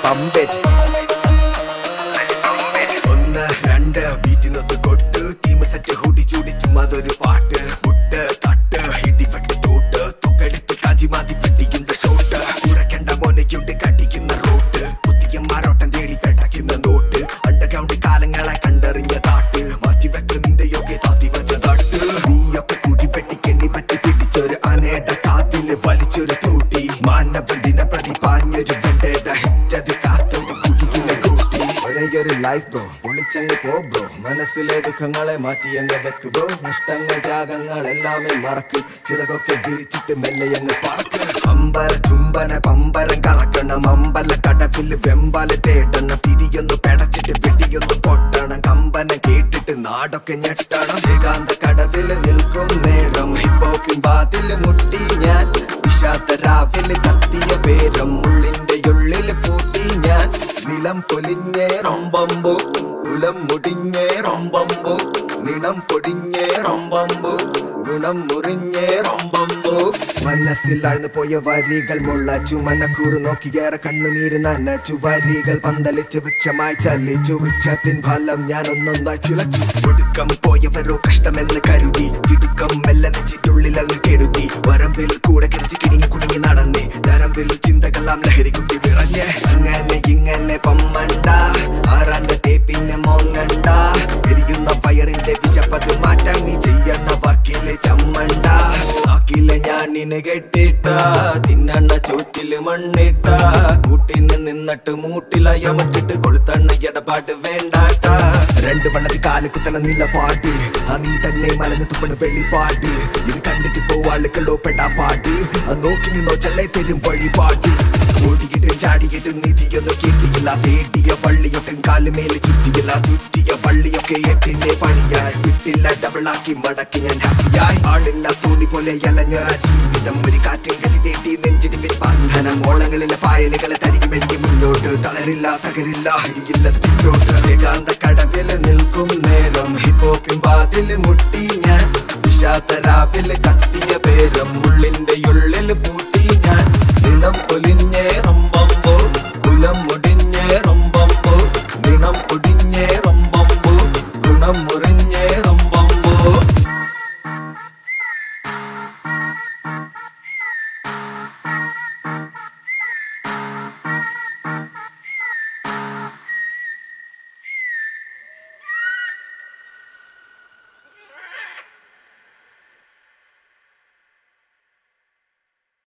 പമ്പറ്റ് ഒന്ന് രണ്ട് ബീറ്റിനൊത്ത് കൊട്ട് team set ഹുടി ചൂടി ചുമ്മാതൊരു പാട്ട് മുട്ട് തട്ട് ഇടിവെട്ട് തോട്ട് തുകെടുത്ത് കാജി മാതി പിടിക്കുന്ന ഷോട്ട് കുറയ്ക്കേണ്ട മോനയ്ക്കുണ്ട് കടിക്കുന്ന റോട്ട് പുതിയ മാരോട്ടം തേടി പെടക്കുന്ന നോട്ട് അണ്ടർഗ്രൗണ്ട് കാലങ്ങളെ കണ്ടറിഞ്ഞ താട്ട് മാറ്റി വെക്ക് നിന്റെ യോഗ്യ സാധി വെച്ച തട്ട് നീയൊക്കെ കുഴി വെട്ടി കെണ്ണി പറ്റി പിടിച്ചൊരു അനയുടെ കാത്തില് വലിച്ചൊരു തൂട്ടി മാനവന്തിനെ പ്രതി പാഞ്ഞൊരു വെണ്ടയുടെ ഹിറ്റത് കാത്തൊരു കുടിക്കുന്ന കൂട്ടി ഒരേയൊരു ലൈഫ് ബ്രോ പൊളിച്ചങ്ങ് പോ ബ്രോ മനസ്സിലെ ദുഃഖങ്ങളെ മാറ്റി അങ്ങ് വെക്ക് ബ്രോ നഷ്ടങ്ങൾ ത്യാഗങ്ങൾ എല്ലാമേ മറക്ക് ചിലതൊക്കെ വിരിച്ചിട്ട് മെല്ലെ അങ്ങ് പറക്ക് അമ്പര ചുംബന പമ്പരം കറക്കണം അമ്പല കടവില് വെമ്പാല തേടണം തിരിയൊന്ന് പെടച്ചിട്ട് വെടിയൊന്ന് പൊട്ടണം കമ്പനം കേട്ടിട്ട് നാടൊക്കെ ഞെട്ടണം ഏകാന്ത കടവില് നിൽക്കും നേരം ഹിപ്പോപ്പിൻ വാതില് മുട്ടി ഞാൻ വിഷാത്ത രാവിലെ കത്തിയ പേരം ഉള്ളിന്റെ ഉള്ളില് പൂട്ടി ഞാൻ നിലം പൊലിഞ്ഞേ റൊമ്പമ്പോ കുലം മുടിഞ്ഞേ റൊമ്പമ്പോ നിണം പൊടിഞ്ഞേ റൊമ്പമ്പോ ഗുണം മുറിഞ്ഞേ റൊമ്പമ്പോ മനസ്സിലാഴ്ന്നു പോയ വരികൾ മുള്ള ചുമനക്കൂറ് നോക്കിയേറെ കണ്ണുനീര് നനച്ചു വരികൾ പന്തലിച്ച് വൃക്ഷമായി ചലിച്ചു വൃക്ഷത്തിൻ ഫലം ഞാൻ ഒന്നൊന്നായി ചിലച്ചു ഒടുക്കം പോയവരോ കഷ്ടമെന്ന് കരുതി തിടുക്കം മെല്ലെ നെച്ചിട്ടുള്ളിൽ അങ്ങ് കെടുതി വരമ്പിൽ കൂടെ കിരിച്ച് കിണിങ്ങി കുടുങ്ങി നടന്നേ നരമ്പിൽ ചിന്തകളാം ലഹരി കുത്തി നിറഞ്ഞേ അങ്ങനെ ഇങ്ങനെ പമ്മണ്ട ആറാന്റെ ടേപ്പിന് മോങ്ങണ്ട എരിയുന്ന ഫയറിന്റെ വിശപ്പത് മാറ്റാൻ നീ ചെയ്യണ വർക്കില് ചമ്മണ്ട ആക്കിലെ ഞാനിന് കെട്ടിട്ട തിന്നണ്ണ ചോറ്റില് മണ്ണിട്ട കൂട്ടിന് നിന്നിട്ട് മൂട്ടിലയമട്ടിട്ട് കൊളുത്തണ്ണ ഇടപാട് വേണ്ടാട്ട രണ്ട് വള്ളത്തിൽ കാല് കുത്തണ നില പാട്ട് ആ നീ തന്നെ മലന്ന് തുപ്പണ വെള്ളിപ്പാട്ട് ഇത് കണ്ടിട്ട് പോവാളുകളോ പെടാ പാട്ട് ആ നോക്കി നിന്നോ ചെള്ളേ തരും വഴിപാട്ട് ഓടിയിട്ട് ചാടിയിട്ട് നിധിയൊന്നും കിട്ടിയില്ല തേടിയ വള്ളിയൊട്ടും കാലുമേലെ ചുറ്റിയില്ല ചുറ്റിയ വള്ളിയൊക്കെ എട്ടിന്റെ പണിയായി വിട്ടില്ല ഡബിളാക്കി മടക്കി ഞാൻ ഹാപ്പിയായി ആളില്ല തോണി പോലെ അലഞ്ഞൊറ ജീവിതം ഒരു കാറ്റും ഗതി തേടി നെഞ്ചിടിപ്പിൽ ബന്ധനം ഓളങ്ങളിലെ പായലുകളെ തടിക്ക് വേണ്ടി മുന്നോട്ട് തളരില്ല തകരില്ല ഹരിയില്ല പിന്നോട്ട് ഏകാന്ത കടവില് നിൽക്കും നേരം ഹിപ്പോപ്പിൻ വാതില് മുട്ടി ഞാൻ വിഷാത്ത രാവിലെ കത്തിയ പേ